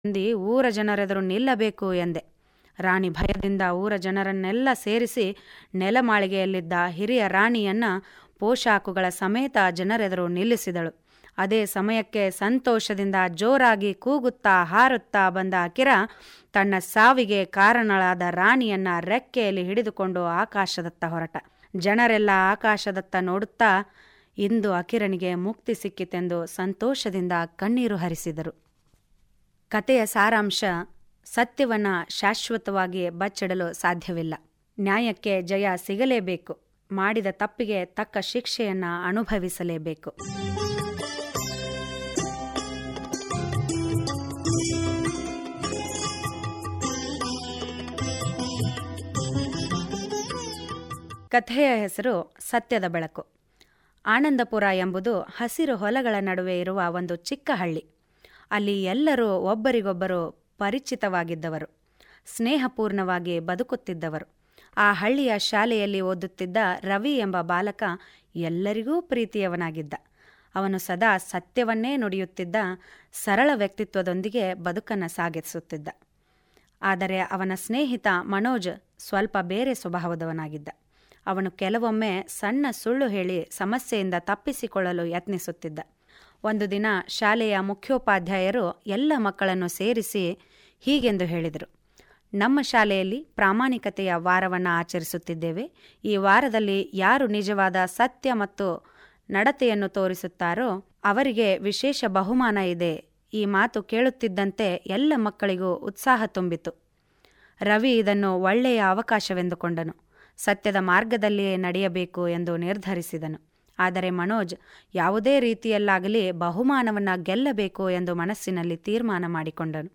ಮಂದಿ ಊರ ಜನರೆದುರು ನಿಲ್ಲಬೇಕು ಎಂದೆ ರಾಣಿ ಭಯದಿಂದ ಊರ ಜನರನ್ನೆಲ್ಲ ಸೇರಿಸಿ ನೆಲಮಾಳಿಗೆಯಲ್ಲಿದ್ದ ಹಿರಿಯ ರಾಣಿಯನ್ನ ಪೋಷಾಕುಗಳ ಸಮೇತ ಜನರೆದುರು ನಿಲ್ಲಿಸಿದಳು ಅದೇ ಸಮಯಕ್ಕೆ ಸಂತೋಷದಿಂದ ಜೋರಾಗಿ ಕೂಗುತ್ತಾ ಹಾರುತ್ತಾ ಬಂದ ಅಕಿರ ತನ್ನ ಸಾವಿಗೆ ಕಾರಣಳಾದ ರಾಣಿಯನ್ನ ರೆಕ್ಕೆಯಲ್ಲಿ ಹಿಡಿದುಕೊಂಡು ಆಕಾಶದತ್ತ ಹೊರಟ ಜನರೆಲ್ಲ ಆಕಾಶದತ್ತ ನೋಡುತ್ತಾ ಇಂದು ಅಕಿರನಿಗೆ ಮುಕ್ತಿ ಸಿಕ್ಕಿತೆಂದು ಸಂತೋಷದಿಂದ ಕಣ್ಣೀರು ಹರಿಸಿದರು ಕತೆಯ ಸಾರಾಂಶ ಸತ್ಯವನ್ನ ಶಾಶ್ವತವಾಗಿ ಬಚ್ಚಿಡಲು ಸಾಧ್ಯವಿಲ್ಲ ನ್ಯಾಯಕ್ಕೆ ಜಯ ಸಿಗಲೇಬೇಕು ಮಾಡಿದ ತಪ್ಪಿಗೆ ತಕ್ಕ ಶಿಕ್ಷೆಯನ್ನ ಅನುಭವಿಸಲೇಬೇಕು ಕಥೆಯ ಹೆಸರು ಸತ್ಯದ ಬೆಳಕು ಆನಂದಪುರ ಎಂಬುದು ಹಸಿರು ಹೊಲಗಳ ನಡುವೆ ಇರುವ ಒಂದು ಚಿಕ್ಕ ಹಳ್ಳಿ ಅಲ್ಲಿ ಎಲ್ಲರೂ ಒಬ್ಬರಿಗೊಬ್ಬರು ಪರಿಚಿತವಾಗಿದ್ದವರು ಸ್ನೇಹಪೂರ್ಣವಾಗಿ ಬದುಕುತ್ತಿದ್ದವರು ಆ ಹಳ್ಳಿಯ ಶಾಲೆಯಲ್ಲಿ ಓದುತ್ತಿದ್ದ ರವಿ ಎಂಬ ಬಾಲಕ ಎಲ್ಲರಿಗೂ ಪ್ರೀತಿಯವನಾಗಿದ್ದ ಅವನು ಸದಾ ಸತ್ಯವನ್ನೇ ನುಡಿಯುತ್ತಿದ್ದ ಸರಳ ವ್ಯಕ್ತಿತ್ವದೊಂದಿಗೆ ಬದುಕನ್ನು ಸಾಗಿಸುತ್ತಿದ್ದ ಆದರೆ ಅವನ ಸ್ನೇಹಿತ ಮನೋಜ್ ಸ್ವಲ್ಪ ಬೇರೆ ಸ್ವಭಾವದವನಾಗಿದ್ದ ಅವನು ಕೆಲವೊಮ್ಮೆ ಸಣ್ಣ ಸುಳ್ಳು ಹೇಳಿ ಸಮಸ್ಯೆಯಿಂದ ತಪ್ಪಿಸಿಕೊಳ್ಳಲು ಯತ್ನಿಸುತ್ತಿದ್ದ ಒಂದು ದಿನ ಶಾಲೆಯ ಮುಖ್ಯೋಪಾಧ್ಯಾಯರು ಎಲ್ಲ ಮಕ್ಕಳನ್ನು ಸೇರಿಸಿ ಹೀಗೆಂದು ಹೇಳಿದರು ನಮ್ಮ ಶಾಲೆಯಲ್ಲಿ ಪ್ರಾಮಾಣಿಕತೆಯ ವಾರವನ್ನು ಆಚರಿಸುತ್ತಿದ್ದೇವೆ ಈ ವಾರದಲ್ಲಿ ಯಾರು ನಿಜವಾದ ಸತ್ಯ ಮತ್ತು ನಡತೆಯನ್ನು ತೋರಿಸುತ್ತಾರೋ ಅವರಿಗೆ ವಿಶೇಷ ಬಹುಮಾನ ಇದೆ ಈ ಮಾತು ಕೇಳುತ್ತಿದ್ದಂತೆ ಎಲ್ಲ ಮಕ್ಕಳಿಗೂ ಉತ್ಸಾಹ ತುಂಬಿತು ರವಿ ಇದನ್ನು ಒಳ್ಳೆಯ ಅವಕಾಶವೆಂದುಕೊಂಡನು ಸತ್ಯದ ಮಾರ್ಗದಲ್ಲಿಯೇ ನಡೆಯಬೇಕು ಎಂದು ನಿರ್ಧರಿಸಿದನು ಆದರೆ ಮನೋಜ್ ಯಾವುದೇ ರೀತಿಯಲ್ಲಾಗಲಿ ಬಹುಮಾನವನ್ನು ಗೆಲ್ಲಬೇಕು ಎಂದು ಮನಸ್ಸಿನಲ್ಲಿ ತೀರ್ಮಾನ ಮಾಡಿಕೊಂಡನು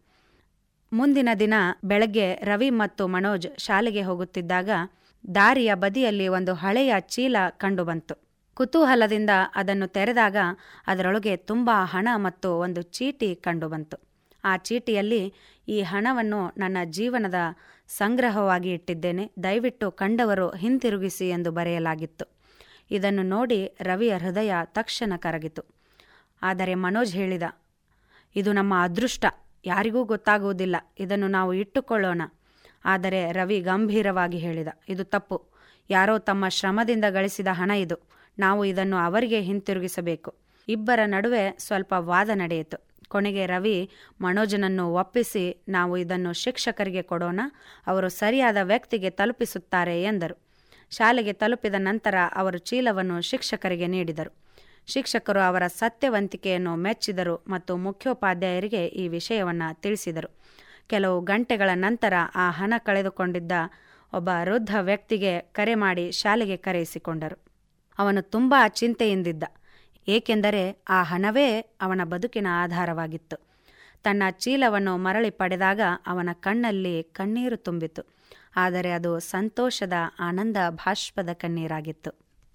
ಮುಂದಿನ ದಿನ ಬೆಳಗ್ಗೆ ರವಿ ಮತ್ತು ಮನೋಜ್ ಶಾಲೆಗೆ ಹೋಗುತ್ತಿದ್ದಾಗ ದಾರಿಯ ಬದಿಯಲ್ಲಿ ಒಂದು ಹಳೆಯ ಚೀಲ ಕಂಡುಬಂತು ಕುತೂಹಲದಿಂದ ಅದನ್ನು ತೆರೆದಾಗ ಅದರೊಳಗೆ ತುಂಬ ಹಣ ಮತ್ತು ಒಂದು ಚೀಟಿ ಕಂಡುಬಂತು ಆ ಚೀಟಿಯಲ್ಲಿ ಈ ಹಣವನ್ನು ನನ್ನ ಜೀವನದ ಸಂಗ್ರಹವಾಗಿ ಇಟ್ಟಿದ್ದೇನೆ ದಯವಿಟ್ಟು ಕಂಡವರು ಹಿಂತಿರುಗಿಸಿ ಎಂದು ಬರೆಯಲಾಗಿತ್ತು ಇದನ್ನು ನೋಡಿ ರವಿಯ ಹೃದಯ ತಕ್ಷಣ ಕರಗಿತು ಆದರೆ ಮನೋಜ್ ಹೇಳಿದ ಇದು ನಮ್ಮ ಅದೃಷ್ಟ ಯಾರಿಗೂ ಗೊತ್ತಾಗುವುದಿಲ್ಲ ಇದನ್ನು ನಾವು ಇಟ್ಟುಕೊಳ್ಳೋಣ ಆದರೆ ರವಿ ಗಂಭೀರವಾಗಿ ಹೇಳಿದ ಇದು ತಪ್ಪು ಯಾರೋ ತಮ್ಮ ಶ್ರಮದಿಂದ ಗಳಿಸಿದ ಹಣ ಇದು ನಾವು ಇದನ್ನು ಅವರಿಗೆ ಹಿಂತಿರುಗಿಸಬೇಕು ಇಬ್ಬರ ನಡುವೆ ಸ್ವಲ್ಪ ವಾದ ನಡೆಯಿತು ಕೊನೆಗೆ ರವಿ ಮನೋಜನನ್ನು ಒಪ್ಪಿಸಿ ನಾವು ಇದನ್ನು ಶಿಕ್ಷಕರಿಗೆ ಕೊಡೋಣ ಅವರು ಸರಿಯಾದ ವ್ಯಕ್ತಿಗೆ ತಲುಪಿಸುತ್ತಾರೆ ಎಂದರು ಶಾಲೆಗೆ ತಲುಪಿದ ನಂತರ ಅವರು ಚೀಲವನ್ನು ಶಿಕ್ಷಕರಿಗೆ ನೀಡಿದರು ಶಿಕ್ಷಕರು ಅವರ ಸತ್ಯವಂತಿಕೆಯನ್ನು ಮೆಚ್ಚಿದರು ಮತ್ತು ಮುಖ್ಯೋಪಾಧ್ಯಾಯರಿಗೆ ಈ ವಿಷಯವನ್ನು ತಿಳಿಸಿದರು ಕೆಲವು ಗಂಟೆಗಳ ನಂತರ ಆ ಹಣ ಕಳೆದುಕೊಂಡಿದ್ದ ಒಬ್ಬ ವೃದ್ಧ ವ್ಯಕ್ತಿಗೆ ಕರೆ ಮಾಡಿ ಶಾಲೆಗೆ ಕರೆಯಿಸಿಕೊಂಡರು ಅವನು ತುಂಬ ಚಿಂತೆಯಿಂದಿದ್ದ ಏಕೆಂದರೆ ಆ ಹಣವೇ ಅವನ ಬದುಕಿನ ಆಧಾರವಾಗಿತ್ತು ತನ್ನ ಚೀಲವನ್ನು ಮರಳಿ ಪಡೆದಾಗ ಅವನ ಕಣ್ಣಲ್ಲಿ ಕಣ್ಣೀರು ತುಂಬಿತು ಆದರೆ ಅದು ಸಂತೋಷದ ಆನಂದ ಭಾಷ್ಪದ ಕಣ್ಣೀರಾಗಿತ್ತು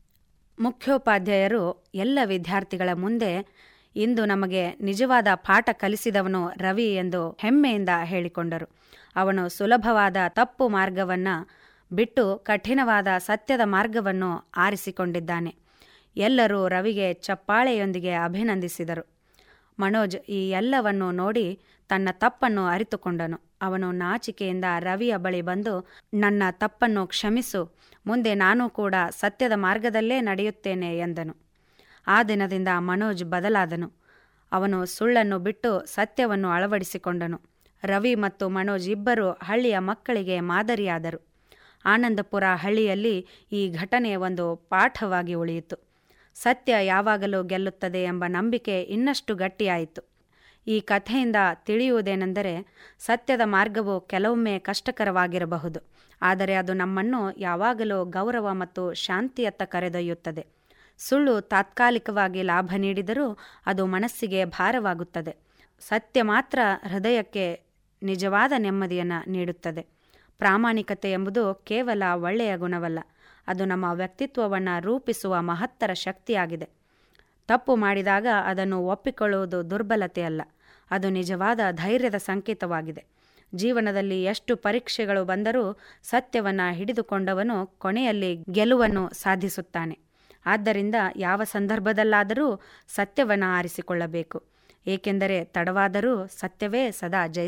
ಮುಖ್ಯೋಪಾಧ್ಯಾಯರು ಎಲ್ಲ ವಿದ್ಯಾರ್ಥಿಗಳ ಮುಂದೆ ಇಂದು ನಮಗೆ ನಿಜವಾದ ಪಾಠ ಕಲಿಸಿದವನು ರವಿ ಎಂದು ಹೆಮ್ಮೆಯಿಂದ ಹೇಳಿಕೊಂಡರು ಅವನು ಸುಲಭವಾದ ತಪ್ಪು ಮಾರ್ಗವನ್ನ ಬಿಟ್ಟು ಕಠಿಣವಾದ ಸತ್ಯದ ಮಾರ್ಗವನ್ನು ಆರಿಸಿಕೊಂಡಿದ್ದಾನೆ ಎಲ್ಲರೂ ರವಿಗೆ ಚಪ್ಪಾಳೆಯೊಂದಿಗೆ ಅಭಿನಂದಿಸಿದರು ಮನೋಜ್ ಈ ಎಲ್ಲವನ್ನು ನೋಡಿ ತನ್ನ ತಪ್ಪನ್ನು ಅರಿತುಕೊಂಡನು ಅವನು ನಾಚಿಕೆಯಿಂದ ರವಿಯ ಬಳಿ ಬಂದು ನನ್ನ ತಪ್ಪನ್ನು ಕ್ಷಮಿಸು ಮುಂದೆ ನಾನು ಕೂಡ ಸತ್ಯದ ಮಾರ್ಗದಲ್ಲೇ ನಡೆಯುತ್ತೇನೆ ಎಂದನು ಆ ದಿನದಿಂದ ಮನೋಜ್ ಬದಲಾದನು ಅವನು ಸುಳ್ಳನ್ನು ಬಿಟ್ಟು ಸತ್ಯವನ್ನು ಅಳವಡಿಸಿಕೊಂಡನು ರವಿ ಮತ್ತು ಮನೋಜ್ ಇಬ್ಬರು ಹಳ್ಳಿಯ ಮಕ್ಕಳಿಗೆ ಮಾದರಿಯಾದರು ಆನಂದಪುರ ಹಳ್ಳಿಯಲ್ಲಿ ಈ ಘಟನೆ ಒಂದು ಪಾಠವಾಗಿ ಉಳಿಯಿತು ಸತ್ಯ ಯಾವಾಗಲೂ ಗೆಲ್ಲುತ್ತದೆ ಎಂಬ ನಂಬಿಕೆ ಇನ್ನಷ್ಟು ಗಟ್ಟಿಯಾಯಿತು ಈ ಕಥೆಯಿಂದ ತಿಳಿಯುವುದೇನೆಂದರೆ ಸತ್ಯದ ಮಾರ್ಗವು ಕೆಲವೊಮ್ಮೆ ಕಷ್ಟಕರವಾಗಿರಬಹುದು ಆದರೆ ಅದು ನಮ್ಮನ್ನು ಯಾವಾಗಲೂ ಗೌರವ ಮತ್ತು ಶಾಂತಿಯತ್ತ ಕರೆದೊಯ್ಯುತ್ತದೆ ಸುಳ್ಳು ತಾತ್ಕಾಲಿಕವಾಗಿ ಲಾಭ ನೀಡಿದರೂ ಅದು ಮನಸ್ಸಿಗೆ ಭಾರವಾಗುತ್ತದೆ ಸತ್ಯ ಮಾತ್ರ ಹೃದಯಕ್ಕೆ ನಿಜವಾದ ನೆಮ್ಮದಿಯನ್ನು ನೀಡುತ್ತದೆ ಪ್ರಾಮಾಣಿಕತೆ ಎಂಬುದು ಕೇವಲ ಒಳ್ಳೆಯ ಗುಣವಲ್ಲ ಅದು ನಮ್ಮ ವ್ಯಕ್ತಿತ್ವವನ್ನು ರೂಪಿಸುವ ಮಹತ್ತರ ಶಕ್ತಿಯಾಗಿದೆ ತಪ್ಪು ಮಾಡಿದಾಗ ಅದನ್ನು ಒಪ್ಪಿಕೊಳ್ಳುವುದು ದುರ್ಬಲತೆಯಲ್ಲ ಅದು ನಿಜವಾದ ಧೈರ್ಯದ ಸಂಕೇತವಾಗಿದೆ ಜೀವನದಲ್ಲಿ ಎಷ್ಟು ಪರೀಕ್ಷೆಗಳು ಬಂದರೂ ಸತ್ಯವನ್ನು ಹಿಡಿದುಕೊಂಡವನು ಕೊನೆಯಲ್ಲಿ ಗೆಲುವನ್ನು ಸಾಧಿಸುತ್ತಾನೆ ಆದ್ದರಿಂದ ಯಾವ ಸಂದರ್ಭದಲ್ಲಾದರೂ ಸತ್ಯವನ್ನು ಆರಿಸಿಕೊಳ್ಳಬೇಕು ಏಕೆಂದರೆ ತಡವಾದರೂ ಸತ್ಯವೇ ಸದಾ ಜಯ